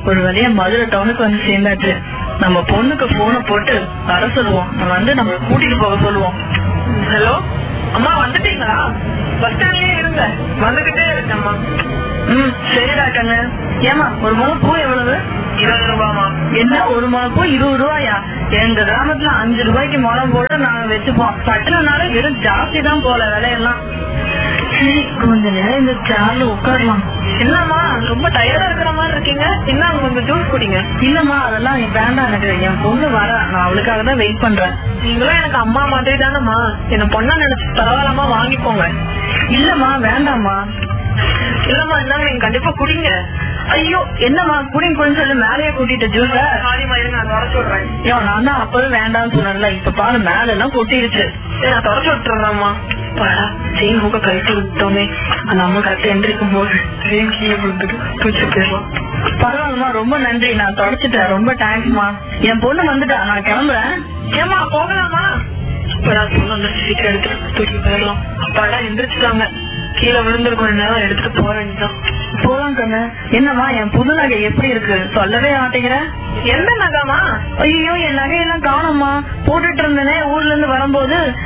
ஒரு வழியா மதுரை டவுனுக்கு வந்து சேர்ந்தாச்சு நம்ம பொண்ணுக்கு போனை போட்டு வர சொல்லுவோம் நம்ம வந்து நம்ம கூட்டிட்டு போக சொல்லுவோம் ஹலோ அம்மா வந்துட்டீங்களா பஸ் ஸ்டாண்ட்லயே இருங்க வந்துகிட்டே இருக்கேம்மா ம் சரிடா கண்ணு ஏமா ஒரு முளை பூ எவ்வளவு இருபது ரூபாமா என்ன ஒரு முளை பூ இருபது ரூபாயா எங்க கிராமத்துல அஞ்சு ரூபாய்க்கு முளம் போட்டு நாங்க வச்சுப்போம் பட்டணம்னால வெறும் ஜாஸ்தி தான் போல விலையெல்லாம் சரி கொஞ்ச நேரம் இந்த சேர்ல உட்காரலாம் என்னம்மா ரொம்ப டயர்டா இருக்கிற மாதிரி இருக்கீங்க என்ன கொஞ்சம் ஜூஸ் குடிங்க இல்லம்மா அதெல்லாம் வேண்டாம் எனக்கு என் பொண்ணு வர நான் அவளுக்காக தான் வெயிட் பண்றேன் நீங்களும் எனக்கு அம்மா மாதிரி தானம்மா என்ன பொண்ணா நினைச்சு தாராளமா வாங்கிக்கோங்க இல்லம்மா வேண்டாம்மா இல்லம்மா இந்தாங்க நீங்க கண்டிப்பா குடிங்க ஐயோ என்னம்மா குடிங்க குடின்னு சொல்லி மேலேயே கூட்டிட்டு ஜூஸ சாரிம்மா இருங்க நான் தொடச்சு விடுறேன் ஐயோ நான் தான் அப்பவே வேண்டாம்னு சொன்னேன்ல இப்ப பாரு மேல எல்லாம் கொட்டிடுச்சு சரி, நான் தொடச்சு விட்டுறேன்மா பாடா செயின் மூக்க கழட்டி விட்டோமே அந்த அம்மா கரெக்டா எந்திரிக்கும் போது செயின் கீழே விழுந்துட்டு தூச்சு போயிடலாம் பரவாயில்லம்மா ரொம்ப நன்றி நான் தொடச்சிட்டேன் ரொம்ப தேங்க்ஸ்மா என் பொண்ணு வந்துட்டா நான் கிளம்புறேன் ஏமா போகலாமா அப்படா பொண்ணு அந்த சீக்கிரம் எடுத்துட்டு தூக்கி போயிடலாம் அப்பாடா எந்திரிச்சிட்டாங்க கீழே விழுந்திருக்கும் நேரம் எடுத்துட்டு போக வேண்டியதான் போலாம் கண்ணு என்னம்மா என் புது நகை எப்படி இருக்கு சொல்லவே மாட்டேங்கிற எந்த நகாமா ஐயோ என் நகையெல்லாம் காணோம்மா போட்டுட்டு இருந்தேனே ஊர்ல இருந்து வரும்போது